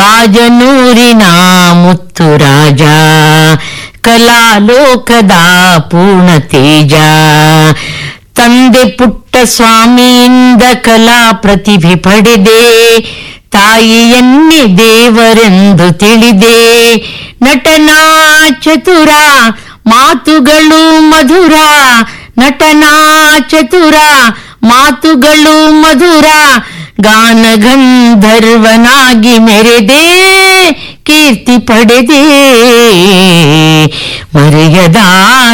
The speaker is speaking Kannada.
ಗಾಜನೂರಿನ ಮುತ್ತು ರಾಜ ಕಲಾಲೋಕದ ಪೂರ್ಣ ತೇಜ ತಂದೆ ಪುಟ್ಟ ಸ್ವಾಮಿಯಿಂದ ಕಲಾ ಪ್ರತಿಭೆ ಪಡೆದೆ ತಾಯಿಯನ್ನೇ ದೇವರೆಂದು ತಿಳಿದೆ ನಟನ ಚತುರ ಮಾತುಗಳು ಮಧುರ ನಟನ ಚತುರ ಮಾತುಗಳು ಮಧುರ ಗಾನ ಗಂಧರ್ವನಾಗಿ ಮೆರೆದೆ ಕೀರ್ತಿ ಪಡೆದೆ ಮರೆಯದ